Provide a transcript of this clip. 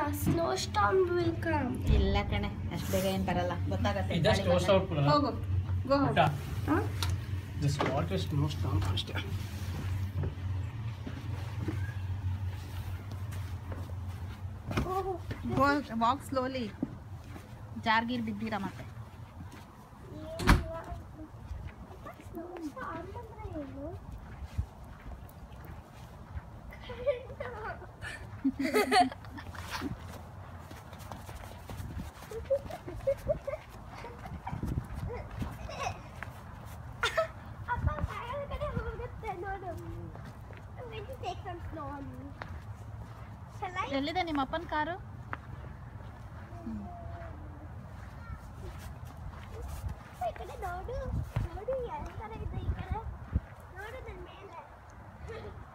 Snow storm will come ಇಲ್ಲ ಕಣೆ ಅಷ್ಟು ಬೇಗ ಏನು ಬರಲ್ಲ ಗೊತ್ತಾಗತ್ತೆ Just ಗಾಳಿ toast ಬಂದಾಗ. out ಕೂಡ. ಹೋಗು ಗೋ ಊಟ ಹಾಂ ಜಸ್ಟ್ ವಾಟರ್ ಸ್ನೋ ಸ್ಟಾಮ್ ಅಷ್ಟೇ ವಾಕ್ ಸ್ಲೋಲಿ ಜಾರ್ಗೀರ್ ಬಿದ್ದೀರಾ ಮತ್ತೆ ಸ್ನೋ ಸ್ಟಾರ್ಮ್ ಅಂದ್ರೆ ಏನು ಅಪ್ಪ ಕಾಯಲ್ ಕಡೆ ಹೋಗುತ್ತೆ ನೋಡು I'm going to take some snow on me. Shall I? ಎಲ್ಲಿದೆ ನಿಮ್ಮ ಅಪ್ಪನ ಕಾರು ಈ ಕಡೆ ನೋಡು ನೋಡು ಯಾವ ಥರ ಇದೆ ಈ ಕಡೆ ನೋಡು ನನ್ನ ಮೇಲೆ